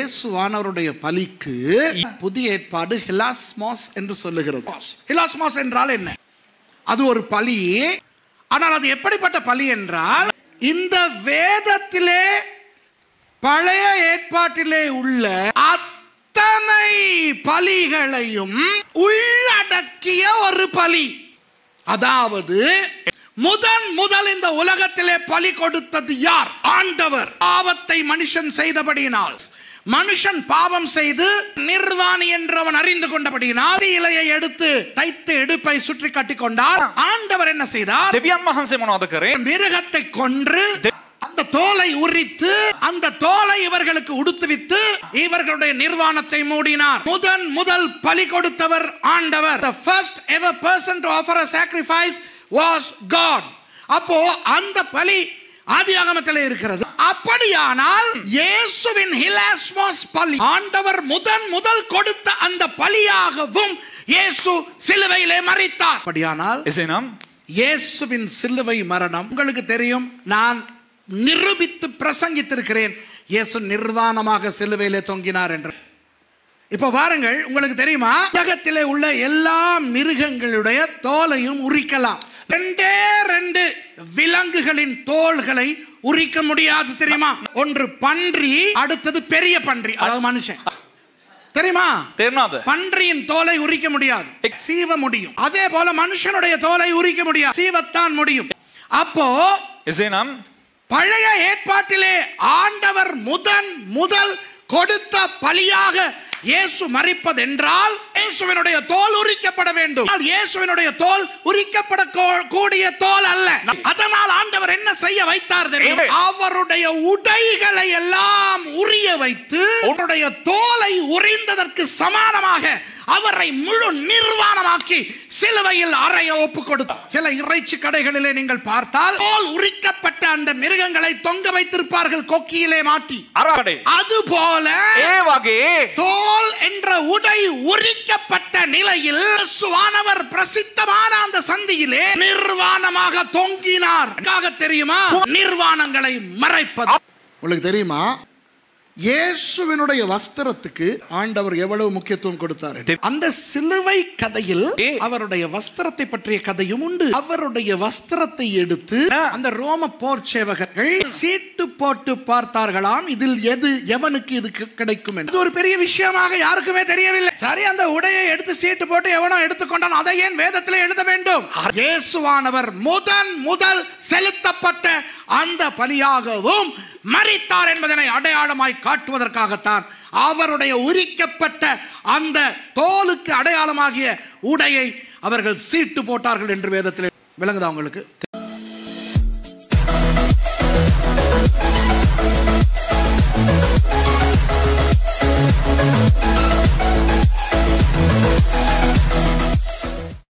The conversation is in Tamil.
இயேசுவானவருடைய பலிக்கு புதிய ஏற்பாடு ஹிலாஸ்மாஸ் என்று சொல்லுகிறது ஹிலாஸ்மாஸ் என்றால் என்ன அது ஒரு பலி ஆனால் அது எப்படிப்பட்ட பலி என்றால் இந்த வேதத்திலே பழைய ஏற்பாட்டிலே உள்ள அத்தனை பலிகளையும் உள்ளடக்கிய ஒரு பலி அதாவது முதன் முதல் இந்த உலகத்திலே பலி கொடுத்தது யார் ஆண்டவர் பாவத்தை மனுஷன் செய்தபடியினால் மனுஷன் பாவம் செய்து நிர்வாணி என்றவன் அறிந்து கொண்டபடியினால் இலையை எடுத்து தைத்து இடுப்பை சுற்றி கட்டி கொண்டார் ஆண்டவர் என்ன செய்தார் දෙවියන් වහන්සේ මොනවද කරේ மிருகத்தை கொன்று அந்த தோலை உரித்து அந்த தோலை இவர்களுக்கு உடுத்துவித்து இவர்களுடைய நிர்வாணத்தை மூடினார் முதன் முதல் பலி கொடுத்தவர் ஆண்டவர் the first ever person to offer a sacrifice was god அப்போ அந்த பலி ஆதியாகமத்தில் இருக்கிறது அப்படியானால் இயேசுவின் ஹிலாஸ்மோஸ் பலி ஆண்டவர் முதன் முதல் கொடுத்த அந்த பலியாகவும் இயேசு சிலுவையிலே மறித்தார் அப்படியானால் එසේනම් இயேசுவின் சிலுவை மரணம் உங்களுக்கு தெரியும் நான் நிரூபித்து பிரசங்கித்திருக்கிறேன் இயேசு நிர்வாணமாக சிலுவையிலே தொங்கினார் என்று இப்ப பாருங்கள் உங்களுக்கு தெரியுமா உலகத்திலே உள்ள எல்லா மிருகங்களுடைய தோலையும் உரிக்கலாம் ரெண்டே ரெண்டு விலங்குகளின் தோள்களை உரிக்க முடியாது தெரியுமா ஒன்று பன்றி அடுத்தது பெரிய பன்றி அதாவது மனுஷன் தெரியுமா තේරනාද பன்றியின் தோலை உரிக்க முடியாது சீவ முடியும் அதே போல மனுஷனுடைய தோலை உரிக்க முடியாது சீவத்தான் முடியும் அப்போ එසේනම් பழைய ஏற்பாட்டிலே ஆண்டவர் முதன் முதல் கொடுத்த பலியாக இயேசு மறிப்பதென்றால் இயேசுவினுடைய தோல் உரிக்கப்பட வேண்டும் ஆனால் இயேசுவினுடைய தோல் உரிக்கப்பட கோ- கூடிய தோல் அல்ல அதனால் ஆண்டவர் என்ன செய்ய வைத்தார் தெரியுமா? Amen. அவருடைய உடைகளை எல்லாம் உரிய வைத்து அவருடைய தோலை உரிந்ததற்கு சமானமாக அவரை முழு நிர்வாணமாக்கி சிலுவையில் அறைய ஒப்பு கொடுத்தார் சில இறைச்சி கடைகளிலே நீங்கள் பார்த்தால் தோல் உரிக்கப்பட்ட அந்த மிருகங்களை தொங்க வைத்திருப்பார்கள் கொக்கியிலே மாட்டி අරකඩේ அதுபோல ඒ வகே தோல் என்ற உடை உரிக்கப்பட்ட நிலையில் சுவானவர் பிரசித்தமான அந்த சந்தியிலே நிர்வாணமாக தொங்கினார் எதற்காக தெரியுமா நிர்வாணங்களை மறைப்பது உங்களுக்கு தெரியுமா இயேசுவினுடைய வஸ்திரத்துக்கு ஆண்டவர் எவ்வளவு முக்கியத்துவம் கொடுத்தார் என்று. அந்த சிலுவை கதையில் ஏ. அவருடைய வஸ்திரத்தை பற்றிய கதையும் உண்டு அவருடைய வஸ்திரத்தை எடுத்து ஆ. அந்த ரோம போர் சேவகர்கள் சீட்டு போட்டு பார்த்தார்களாம் இதில் எது எவனுக்கு இது கி- கிடைக்கும் என்று இது ஒரு பெரிய விஷயமாக யாருக்குமே தெரியவில்லை சரி அந்த உடையை எடுத்து சீட்டு போட்டு எவனோ எடுத்துக்கொண்டான் அதை ஏன் வேதத்திலே எழுத வேண்டும் இயேசுவானவர் முதன் முதல் செலுத்தப்பட்ட அந்த பலியாகவும் மரித்தார் என்பதனை அடையாளமாய் காட்டுவதற்காகத்தான் அவருடைய உரிக்கப்பட்ட அந்த தோலுக்கு அடையாளமாகிய உடையை அவர்கள் சீட்டு போட்டார்கள் என்று வேதத்தில் விளங்குதா உங்களுக்கு